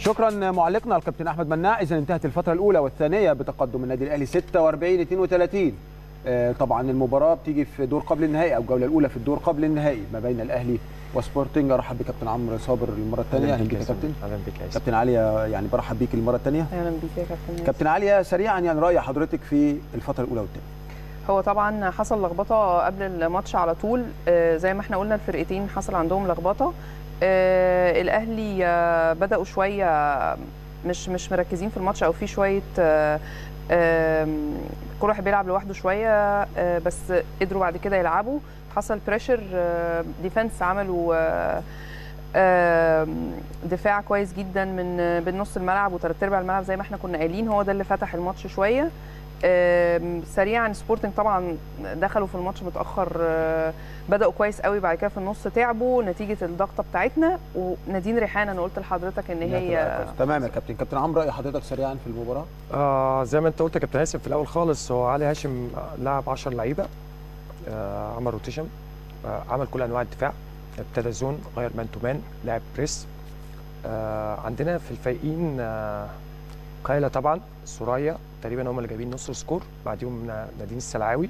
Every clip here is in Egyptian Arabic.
شكرا معلقنا الكابتن احمد مناع اذا انتهت الفتره الاولى والثانيه بتقدم النادي الاهلي 46 32 آه، طبعا المباراه بتيجي في دور قبل النهائي او الجوله الاولى في الدور قبل النهائي ما بين الاهلي وسبورتنج ارحب بكابتن عمرو صابر للمره الثانيه اهلا بك يا كابتن اهلا بك يا كابتن عليا يعني برحب بيك المره الثانيه اهلا بيك يا كابتن كابتن عليا سريعا يعني راي حضرتك في الفتره الاولى والثانيه هو طبعا حصل لخبطه قبل الماتش على طول آه، زي ما احنا قلنا الفرقتين حصل عندهم لخبطه آه، الاهلي آه، بداوا شويه مش مش مركزين في الماتش او في شويه آه، آم، كل واحد بيلعب لوحده شويه آه، بس قدروا بعد كده يلعبوا حصل بريشر ديفense عملوا آه، آم، دفاع كويس جدا من من نص الملعب وثلاث ارباع الملعب زي ما احنا كنا قايلين هو ده اللي فتح الماتش شويه آم، سريعا سبورتنج طبعا دخلوا في الماتش متاخر آه، بداوا كويس قوي بعد كده في النص تعبوا نتيجه الضغطه بتاعتنا ونادين ريحان انا قلت لحضرتك ان هي تمام يا كابتن كابتن عمرو راي حضرتك سريعا في المباراه آه زي ما انت قلت يا كابتن هاشم في الاول خالص هو علي هاشم لعب 10 لعيبه آه عمل روتيشن آه عمل كل انواع الدفاع ابتدى زون غير مان تو مان لعب بريس آه عندنا في الفايقين آه قايله طبعا سوريا تقريبا هم اللي جايبين نص السكور بعديهم نا- نادين السلعاوي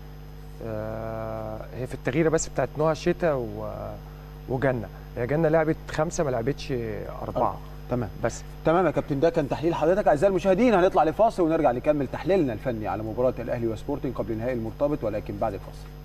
آه هي في التغييره بس بتاعت نوع شتا و- وجنه هي جنه لعبت خمسه ما لعبتش اربعه تمام بس تمام يا كابتن ده كان تحليل حضرتك اعزائي المشاهدين هنطلع لفاصل ونرجع نكمل تحليلنا الفني على مباراه الاهلي وسبورتنج قبل نهائي المرتبط ولكن بعد الفاصل